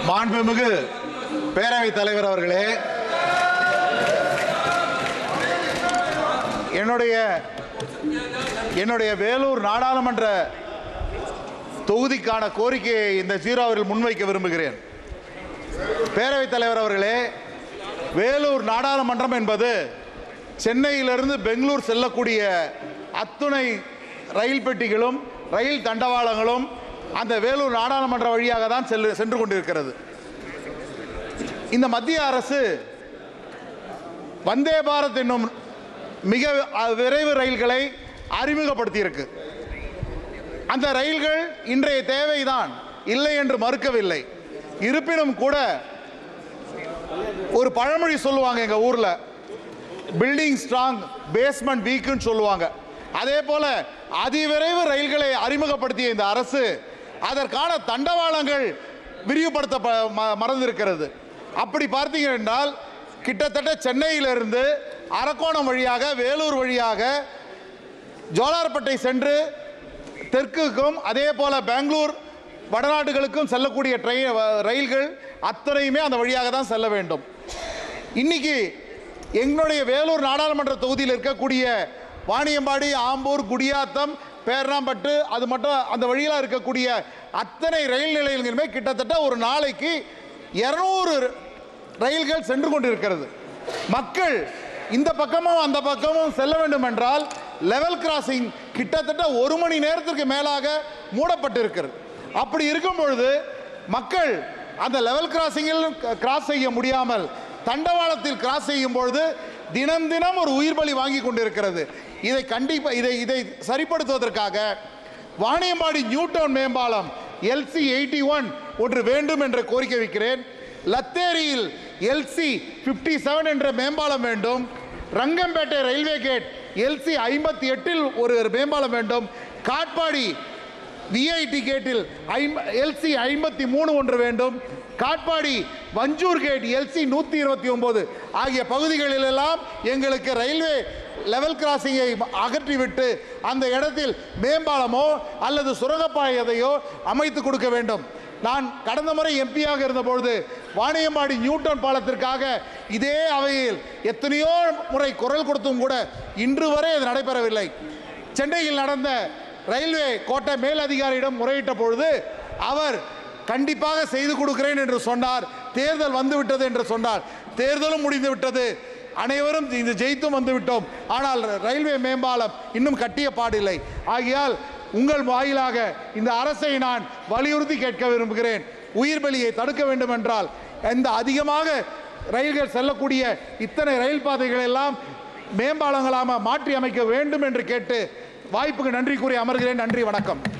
மாண்புமிகு பேரவைத் தலைவர் அவர்களே என்னுடைய என்னுடைய வேலூர் நாடாளுமன்ற தொகுதிக்கான கோரிக்கையை இந்த ஜீரோவில் முன்வைக்க விரும்புகிறேன் பேரவைத் தலைவர் அவர்களே வேலூர் நாடாளுமன்றம் என்பது சென்னையிலிருந்து பெங்களூர் செல்லக்கூடிய அத்துணை ரயில் பெட்டிகளும் ரயில் தண்டவாளங்களும் அந்த வேலூர் நாடாளுமன்ற வழியாக தான் செல்லு சென்று கொண்டிருக்கிறது இந்த மத்திய அரசு வந்தே பாரத் என்னும் மிக அ- விரைவு ரயில்களை அறிமுகப்படுத்தியிருக்கு அந்த ரயில்கள் இன்றைய தேவைதான் இல்லை என்று மறுக்கவில்லை இருப்பினும் கூட ஒரு பழமொழி சொல்லுவாங்க எங்க ஊர்ல பில்டிங் ஸ்ட்ராங் பேஸ்மெண்ட் வீக்குன்னு சொல்லுவாங்க அதே போல அதிவிரைவு ரயில்களை அறிமுகப்படுத்திய இந்த அரசு அதற்கான தண்டவாளங்கள் விரிவுபடுத்த ப- ம- மறந்திருக்கிறது அப்படி பார்த்தீங்க என்றால் கிட்டத்தட்ட சென்னையிலிருந்து அரக்கோணம் வழியாக வேலூர் வழியாக ஜோலார்பேட்டை சென்று தெற்குக்கும் அதே போல பெங்களூர் வடநாடுகளுக்கும் செல்லக்கூடிய ட்ரெயின் ரயில்கள் அத்தனையுமே அந்த வழியாக தான் செல்ல வேண்டும் இன்னைக்கு எங்களுடைய வேலூர் நாடாளுமன்ற தொகுதியில் இருக்கக்கூடிய வாணியம்பாடி ஆம்பூர் குடியாத்தம் பேரணாம்பட்டு அது மட்டும் அந்த வழியில் இருக்கக்கூடிய அத்தனை ரயில் நிலையங்களுமே கிட்டத்தட்ட ஒரு நாளைக்கு இரநூறு ரயில்கள் சென்று கொண்டிருக்கிறது மக்கள் இந்த பக்கமும் அந்த பக்கமும் செல்ல வேண்டும் என்றால் லெவல் கிராசிங் கிட்டத்தட்ட ஒரு மணி நேரத்திற்கு மேலாக மூடப்பட்டிருக்கிறது அப்படி இருக்கும் பொழுது மக்கள் அந்த லெவல் கிராசிங்கில் கிராஸ் செய்ய முடியாமல் தண்டவாளத்தில் கிராஸ் செய்யும் பொழுது தினம் தினம் ஒரு உயிர் பலி வாங்கி கொண்டிருக்கிறது இதை கண்டிப்பா இதை இதை சரிப்படுத்துவதற்காக வாணியம்பாடி நியூட்டவுன் மேம்பாலம் எல்சி எயிட்டி ஒன் ஒன்று வேண்டும் என்ற கோரிக்கை வைக்கிறேன் லத்தேரியில் எல்சி 57 செவன் என்ற மேம்பாலம் வேண்டும் ரங்கம்பேட்டை ரயில்வே கேட் எல்சி ஐம்பத்தி எட்டில் ஒரு மேம்பாலம் வேண்டும் காட்பாடி விஐடி கேட்டில் எல்சி ஐம்பத்தி மூணு ஒன்று வேண்டும் காட்பாடி வஞ்சூர் கேட் எல்சி நூற்றி இருபத்தி ஒன்பது ஆகிய பகுதிகளிலெல்லாம் எங்களுக்கு ரயில்வே லெவல் கிராசிங்கை அகற்றிவிட்டு அந்த இடத்தில் மேம்பாலமோ அல்லது சுரங்கப்பாதையோ அமைத்து கொடுக்க வேண்டும் நான் கடந்த முறை எம்பியாக இருந்தபொழுது வாணியம்பாடி நியூட்டன் பாலத்திற்காக இதே அவையில் எத்தனையோ முறை குரல் கொடுத்தும் கூட இன்று வரை அது நடைபெறவில்லை சென்னையில் நடந்த ரயில்வே கோட்டை மேல் அதிகாரியிடம் முறையிட்ட பொழுது அவர் கண்டிப்பாக செய்து கொடுக்கிறேன் என்று சொன்னார் தேர்தல் வந்து விட்டது என்று சொன்னார் தேர்தலும் முடிந்து விட்டது அனைவரும் இந்த ஜெயித்தும் வந்து விட்டோம் ஆனால் ரயில்வே மேம்பாலம் இன்னும் கட்டிய பாடில்லை ஆகையால் உங்கள் வாயிலாக இந்த அரசை நான் வலியுறுத்தி கேட்க விரும்புகிறேன் உயிர் பலியை தடுக்க வேண்டும் என்றால் இந்த அதிகமாக ரயில்கள் செல்லக்கூடிய இத்தனை ரயில் பாதைகள் எல்லாம் மேம்பாலங்களாக மாற்றி அமைக்க வேண்டும் என்று கேட்டு வாய்ப்புக்கு நன்றி கூறி அமர்கிறேன் நன்றி வணக்கம்